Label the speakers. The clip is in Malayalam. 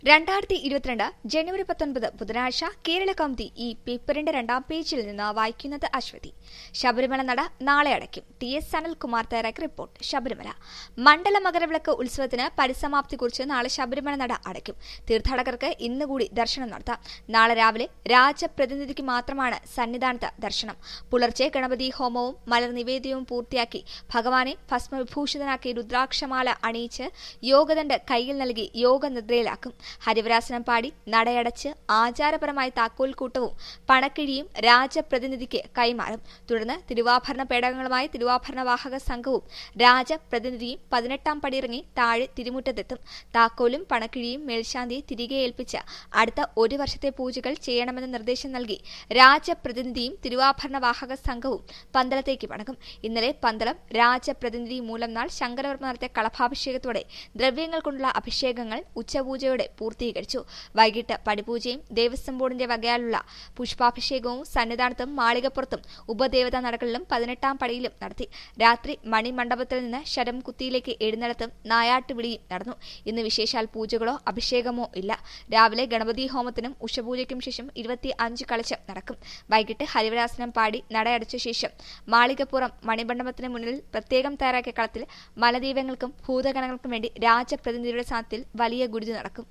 Speaker 1: രണ്ടായിരത്തി ഇരുപത്തിരണ്ട് ജനുവരി പത്തൊൻപത് ബുധനാഴ്ച കേരള കൗമുദി ഈ പേപ്പറിന്റെ രണ്ടാം പേജിൽ നിന്ന് വായിക്കുന്നത് അശ്വതി ശബരിമല നട നാളെ അടയ്ക്കും ടി എസ് സനൽകുമാർ തയ്യാറാക്കിയ റിപ്പോർട്ട് ശബരിമല മണ്ഡല മകരവിളക്ക് ഉത്സവത്തിന് പരിസമാപ്തി കുറിച്ച് നാളെ ശബരിമല നട അടയ്ക്കും തീർത്ഥാടകർക്ക് ഇന്ന് കൂടി ദർശനം നടത്താം നാളെ രാവിലെ രാജപ്രതിനിധിക്ക് മാത്രമാണ് സന്നിധാനത്ത് ദർശനം പുലർച്ചെ ഗണപതി ഹോമവും മലർ നിവേദ്യവും പൂർത്തിയാക്കി ഭഗവാനെ ഭസ്മവിഭൂഷിതനാക്കി രുദ്രാക്ഷമാല അണിയിച്ച് യോഗദണ്ഡ് കൈയിൽ നൽകി യോഗനിദ്രയിലാക്കും ഹരിവരാസനം പാടി നടയടച്ച് ആചാരപരമായി താക്കോൽക്കൂട്ടവും പണക്കിഴിയും രാജപ്രതിനിധിക്ക് കൈമാറും തുടർന്ന് തിരുവാഭരണ പേടകങ്ങളുമായി തിരുവാഭരണ വാഹക സംഘവും രാജപ്രതിനിധിയും പതിനെട്ടാം പടിയിറങ്ങി താഴെ തിരുമുറ്റത്തെത്തും താക്കോലും പണക്കിഴിയും മേൽശാന്തിയെ തിരികെ ഏൽപ്പിച്ച് അടുത്ത ഒരു വർഷത്തെ പൂജകൾ ചെയ്യണമെന്ന നിർദ്ദേശം നൽകി രാജപ്രതിനിധിയും തിരുവാഭരണ വാഹക സംഘവും പന്തളത്തേക്ക് മടങ്ങും ഇന്നലെ പന്തളം രാജപ്രതിനിധി മൂലം നാൾ ശങ്കരവർമ്മ നടത്തിയ കളഭാഭിഷേകത്തോടെ ദ്രവ്യങ്ങൾ കൊണ്ടുള്ള അഭിഷേകങ്ങൾ ഉച്ചപൂജയോടെ പൂർത്തീകരിച്ചു വൈകിട്ട് പടിപൂജയും ദേവസ്വം ബോർഡിന്റെ വകയാലുള്ള പുഷ്പാഭിഷേകവും സന്നിധാനത്തും മാളികപ്പുറത്തും ഉപദേവതാ നടകളിലും പതിനെട്ടാം പടിയിലും നടത്തി രാത്രി മണിമണ്ഡപത്തിൽ നിന്ന് ശരം കുത്തിയിലേക്ക് എഴുന്നള്ളത്തും നായാട്ടുവിളിയും നടന്നു ഇന്ന് വിശേഷാൽ പൂജകളോ അഭിഷേകമോ ഇല്ല രാവിലെ ഗണപതി ഹോമത്തിനും ഉഷപൂജയ്ക്കും ശേഷം ഇരുപത്തി അഞ്ച് കളിച്ച് നടക്കും വൈകിട്ട് ഹരിവരാസനം പാടി നടയടച്ച ശേഷം മാളികപ്പുറം മണിമണ്ഡപത്തിന് മുന്നിൽ പ്രത്യേകം തയ്യാറാക്കിയ കളത്തിൽ മലദീപങ്ങൾക്കും ഭൂതഗണങ്ങൾക്കും വേണ്ടി രാജപ്രതിനിധിയുടെ സാന്നിധ്യത്തിൽ വലിയ ഗുരുതി നടക്കും